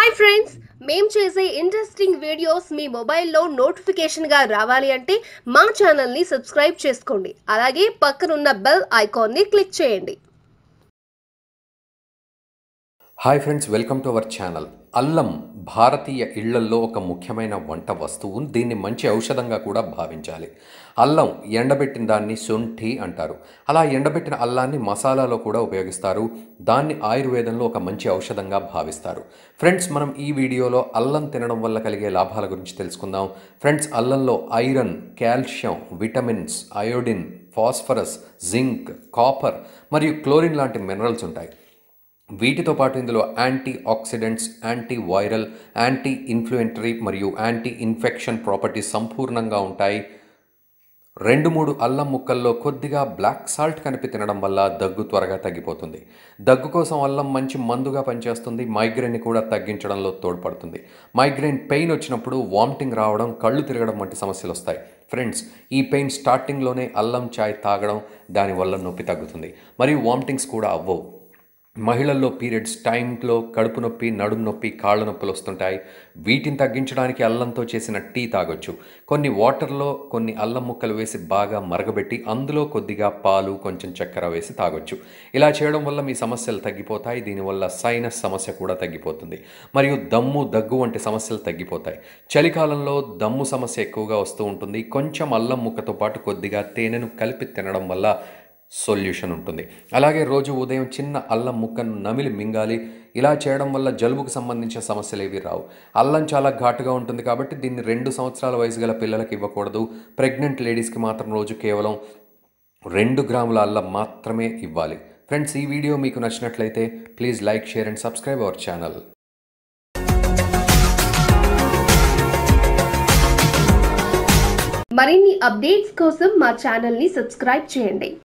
hi friends మేం చేసే interesting videos మీ మొబైల్లో నోటిఫికేషన్గా రావాలి అంటే మా ఛానల్ని సబ్స్క్రైబ్ చేసుకోండి అలాగే పక్కనున్న బెల్ ఐకాన్ని క్లిక్ చేయండి hi friends welcome to our channel అల్లం భారతీయ ఇళ్లల్లో ఒక ముఖ్యమైన వంట వస్తువు దీన్ని మంచి ఔషధంగా కూడా భావించాలి అల్లం ఎండబెట్టిన దాన్ని శొంఠి అంటారు అలా ఎండబెట్టిన అల్లాన్ని మసాలాలో కూడా ఉపయోగిస్తారు దాన్ని ఆయుర్వేదంలో ఒక మంచి ఔషధంగా భావిస్తారు ఫ్రెండ్స్ మనం ఈ వీడియోలో అల్లం తినడం వల్ల కలిగే లాభాల గురించి తెలుసుకుందాం ఫ్రెండ్స్ అల్లంలో iron calcium vitamins iodine phosphorus zinc copper మరియు క్లోరిన్ లాంటి మినరల్స్ ఉంటాయి వీటితో పాటు ఇందులో anti oxidants anti viral anti inflammatory మరియు యాంటీ ఇన్ఫెక్షన్ ప్రాపర్టీస్ సంపూర్ణంగా ఉంటాయి రెండు మూడు అల్లం ముక్కల్లో కొద్దిగా బ్లాక్ సాల్ట్ కలిపి తినడం వల్ల దగ్గు త్వరగా తగ్గిపోతుంది దగ్గు కోసం అల్లం మంచి మందుగా పనిచేస్తుంది మైగ్రేన్ని కూడా తగ్గించడంలో తోడ్పడుతుంది మైగ్రేన్ పెయిన్ వచ్చినప్పుడు వామిటింగ్ రావడం కళ్ళు తిరగడం వంటి సమస్యలు వస్తాయి ఫ్రెండ్స్ ఈ పెయిన్ స్టార్టింగ్లోనే అల్లం చాయ్ తాగడం దానివల్ల నొప్పి తగ్గుతుంది మరియు వామిటింగ్స్ కూడా అవ్వవు మహిళల్లో పీరియడ్స్ టైంలో కడుపు నొప్పి నడుము నొప్పి కాళ్ళ నొప్పులు వస్తుంటాయి వీటిని తగ్గించడానికి అల్లంతో చేసిన టీ తాగొచ్చు కొన్ని వాటర్లో కొన్ని అల్లం ముక్కలు వేసి బాగా మరగబెట్టి అందులో కొద్దిగా పాలు కొంచెం చక్కెర వేసి తాగొచ్చు ఇలా చేయడం వల్ల మీ సమస్యలు తగ్గిపోతాయి దీనివల్ల సైనస్ సమస్య కూడా తగ్గిపోతుంది మరియు దమ్ము దగ్గు వంటి సమస్యలు తగ్గిపోతాయి చలికాలంలో దమ్ము సమస్య ఎక్కువగా వస్తూ ఉంటుంది కొంచెం అల్లం ముక్కతో పాటు కొద్దిగా తేనెను కలిపి తినడం వల్ల సొల్యూషన్ ఉంటుంది అలాగే రోజు ఉదయం చిన్న అల్లం ముక్కను నమిలి మింగాలి ఇలా చేయడం వల్ల జలుబుకు సంబంధించిన సమస్యలు ఏవి రావు అల్లం చాలా ఘాటుగా ఉంటుంది కాబట్టి దీన్ని రెండు సంవత్సరాల వయసు గల పిల్లలకి ఇవ్వకూడదు ప్రెగ్నెంట్ లేడీస్కి మాత్రం రోజు కేవలం రెండు గ్రాముల అల్లం మాత్రమే ఇవ్వాలి ఫ్రెండ్స్ ఈ వీడియో మీకు నచ్చినట్లయితే please like share and subscribe our channel మరిన్ని అప్డేట్స్ కోసం మా ఛానల్ని సబ్స్క్రైబ్ చేయండి